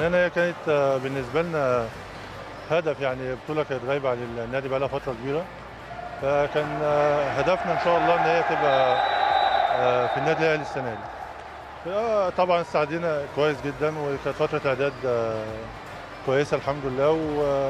لان هي كانت آه، بالنسبه لنا هدف يعني بطوله كانت غايبه عن النادي بقى لها فتره كبيره فكان آه، هدفنا ان شاء الله ان هي تبقى آه، في النادي الاهلي السنه دي آه، طبعا استعدينا كويس جدا وكانت فتره اعداد آه، كويسه الحمد لله و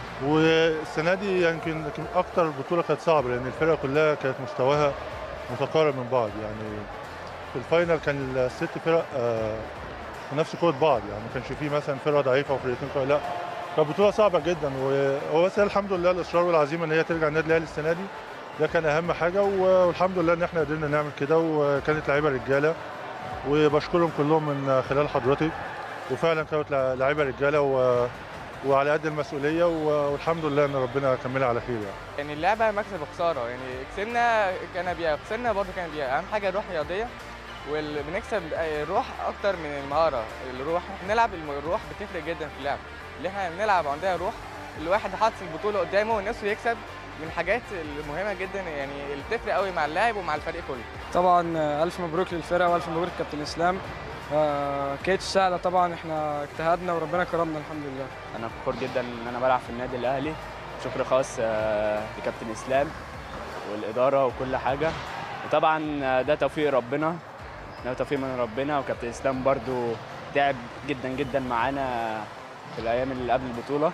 والسنه دي يمكن يمكن اكتر البطوله كانت صعبه لان الفرقه كلها كانت مستواها متقارب من بعض يعني في الفاينل كان الست فرق آه، في نفس قوه بعض يعني ما كانش فيه مثلا فرقه ضعيفه وفرقتين قوية لا كانت بطوله صعبه جدا وهو بس الحمد لله الاصرار والعزيمه ان هي ترجع النادي الاهلي السنه دي ده كان اهم حاجه و- والحمد لله ان احنا قدرنا نعمل كده وكانت لعيبه رجاله وبشكرهم كلهم من خلال حضرتك وفعلا كانت لع- لعيبه رجاله و... وعلى قد المسؤوليه و- والحمد لله ان ربنا كملها على خير يعني يعني اللعبه مكسب وخساره يعني كسبنا كان بيها خسرنا برضه كان بيها اهم حاجه الروح رياضيه وبنكسب الروح اكتر من المهاره الروح احنا بنلعب الم- الروح بتفرق جدا في اللعب اللي احنا بنلعب عندنا روح الواحد حاطط البطوله قدامه ونفسه يكسب من الحاجات المهمه جدا يعني اللي بتفرق قوي مع اللاعب ومع الفريق كله طبعا آه، الف مبروك للفرقه والف مبروك كابتن اسلام آه، كانتش سهله طبعا احنا اجتهدنا وربنا كرمنا الحمد لله انا فخور جدا ان انا بلعب في النادي الاهلي شكر خاص آه، لكابتن اسلام والاداره وكل حاجه وطبعا آه، ده توفيق ربنا ده توفيق من ربنا وكابتن اسلام برضو تعب جدا جدا معانا في الايام اللي قبل البطوله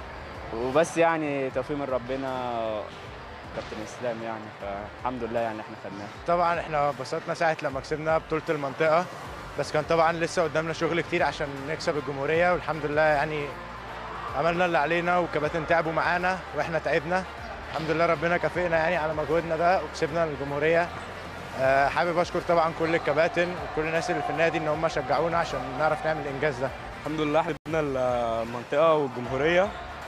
وبس يعني توفيق من ربنا كابتن اسلام يعني فالحمد لله يعني احنا خدناه طبعا احنا انبسطنا ساعة لما كسبنا بطولة المنطقة بس كان طبعا لسه قدامنا شغل كتير عشان نكسب الجمهورية والحمد لله يعني عملنا اللي علينا والكباتن تعبوا معانا واحنا تعبنا الحمد لله ربنا كافئنا يعني على مجهودنا ده وكسبنا الجمهورية آه، حابب اشكر طبعا كل الكباتن وكل الناس اللي في النادي ان هم شجعونا عشان نعرف نعمل الانجاز ده الحمد لله احنا جبنا المنطقه والجمهوريه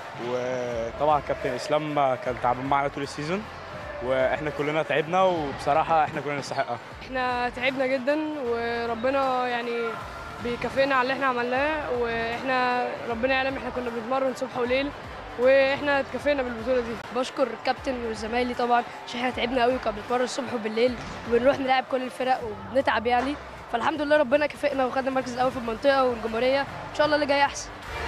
وطبعا كابتن اسلام كان تعبان معانا طول السيزون واحنا كلنا تعبنا وبصراحه احنا كلنا نستحقها احنا تعبنا جدا وربنا يعني بيكافئنا على اللي احنا عملناه واحنا ربنا يعلم احنا كنا بنتمرن صبح وليل واحنا اتكافئنا بالبطوله دي بشكر الكابتن وزمايلي طبعا عشان احنا تعبنا قوي وكنا بنتمرن الصبح وبالليل وبنروح نلعب كل الفرق وبنتعب يعني فالحمد لله ربنا كافئنا وخدنا المركز الاول في المنطقه والجمهوريه ان شاء الله اللي جاي احسن